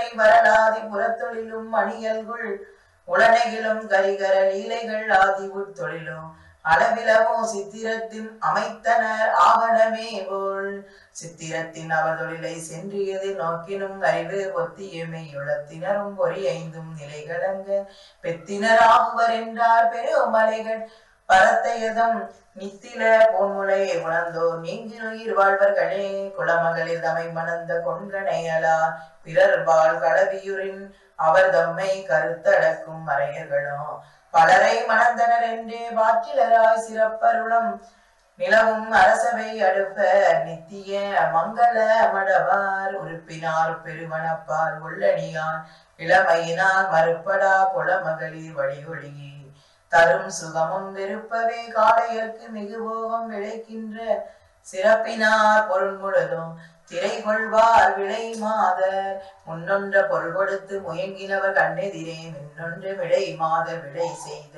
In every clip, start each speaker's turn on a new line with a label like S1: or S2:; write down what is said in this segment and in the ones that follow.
S1: வரலாதி புறத்தொழிலும் மணியல்குள் உளனையிலும் கரிகர லீலைகள் ஆதி உட்தொழிலும் அளவிலவோ சித்திரத்தின் அமைத்தனர் ஆவணமே போல் சித்திரத்தின் அவர் தொழிலை சென்றியது நோக்கினும் அறிவு ஒத்தியுமை உளத்தினரும் பொறி ஐந்தும் நிலைகளங்க பெத்தினர் ஆகுவர் என்றார் பெருமலைகள் பரத்தையதம் நித்தில பொன்முலை உணர்ந்தோர் நீங்கினுயிர் வாழ்வர்களே குளமகளிர் தமை மணந்த கொண்கனையலா பிறர் வாழ் கடவியுரின் அவர் தம்மை கருத்தடக்கும் மறையர்களும் பலரை மணந்தனர் என்றே வாற்றிலராய் சிறப்பருளம் நிலவும் அரசவை அடுப்ப நித்திய மங்கள மடவார் உறுப்பினார் பெருமணப்பால் உள்ளடியான் இளமையினால் மறுப்படா குளமகளிர் வழியொழியே தரும் சுகமும் விருப்பவே காளையர்க்கு மிகுபோகம் விளைக்கின்ற சிறப்பினார் பொருள் முழுதும் திரை கொள்வார் விளை மாதர் முன்னொன்ற பொருள் கொடுத்து முயங்கினவர் கண்ணெதிரே மின்னொன்று விளை மாதர் விளை செய்த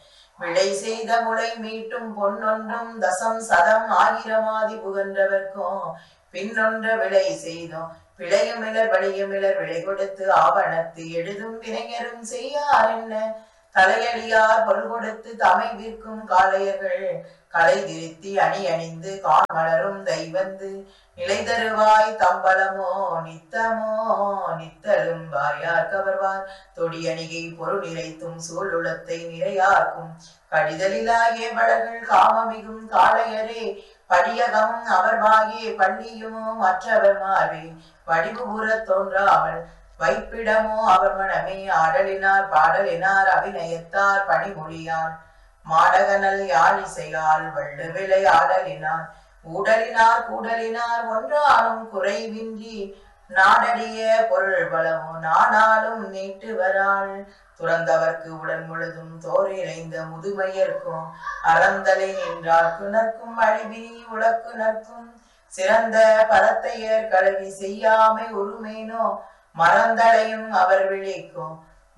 S1: விளை செய்த முளை மீட்டும் பொன்னொன்றும் தசம் சதம் ஆயிரமாதி புகன்றவர்க்கும் பின்னொன்ற விளை செய்தோம் பிழையுமிழர் வழியுமிழர் விளை கொடுத்து ஆவணத்து எழுதும் வினைஞரும் செய்யார் என்ன தலையடியார் பொருள் கொடுத்து தமை விற்கும் காளையர்கள் களை திருத்தி அணி அணிந்து காண்மலரும் தெய்வந்து நிலை தருவாய் தம்பலமோ நித்தமோ நித்தலும் வாயார் கவர்வார் தொடியணிகை பொருள் நிறைத்தும் சூழுளத்தை நிறையாக்கும் கடிதலிலாகிய வளர்கள் காமமிகும் காளையரே படியகம் அவர் வாயே பள்ளியுமோ மற்றவர் மார்பே வடிவுபுற தோன்றாமல் வைப்பிடமோ அவர் மனமே ஆடலினார் பாடலினார் அபிநயத்தார் பணிமொழியார் மாடகனல் யாழிசையால் வள்ளு விளை ஆடலினார் ஊடலினார் கூடலினார் ஒன்றாலும் குறைவின்றி நாடடிய பொருள் பலமோ நானாலும் நீட்டு வராள் துறந்தவர்க்கு உடன் முழுதும் தோர் இணைந்த முதுமையர்க்கும் அறந்தலை நின்றார் நற்கும் அழிவினி உலக்கு நற்கும் சிறந்த பரத்தையர் கல்வி செய்யாமை உருமேனோ மறந்தலையும் அவர் விழிக்கும்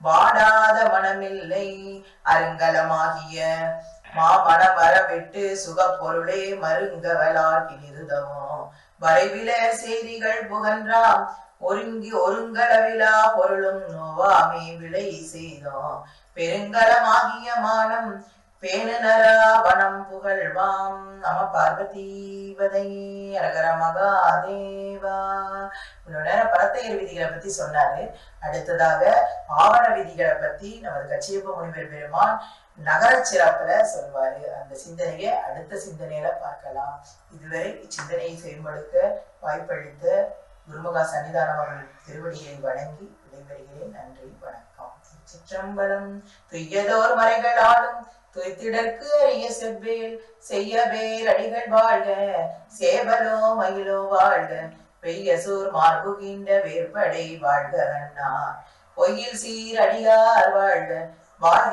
S1: வாடாத மனமில்லை அருங்கலமாகிய மாமன வரவிட்டு சுகப்பொருளே மருங்கவலாகிருதமோ வரைவில செய்திகள் புகன்றாம் ஒருங்கி ஒருங்கலவிலா பொருளும் நோவாமே விளை செய்தோம் பெருங்கலமாகிய மானம் பேணுநரா வனம் புகழ்வாம் நம பார்வதீவதை அரகர மகாதேவா இவ்வளவு நேரம் பரத்தையர் விதிகளை பத்தி சொன்னாரு அடுத்ததாக ஆவண விதிகளை பத்தி நமது கச்சியப்ப முனிவர் பெருமான் நகர சிறப்புல சொல்வாரு அந்த சிந்தனையை அடுத்த சிந்தனையில பார்க்கலாம் இதுவரை இச்சிந்தனையை செயல்படுத்த வாய்ப்பளித்த குருமகா சன்னிதானம் அவர்கள் திருவடியை வணங்கி விடைபெறுகிறேன் நன்றி வணக்கம் சிற்றம்பலம் துய்யதோர் மறைகள் ஆளும் துய்த்திடற்கு அரிய செவ்வேல் செய்ய வேல் அடிகள் வாழ்க சேவலோ மயிலோ வாழ்க பெய்ய சூர் மார்புகின்ற வேற்படை வாழ்க அண்ணா பொய்யில் சீர் அடியார் வாழ்க வாழ்க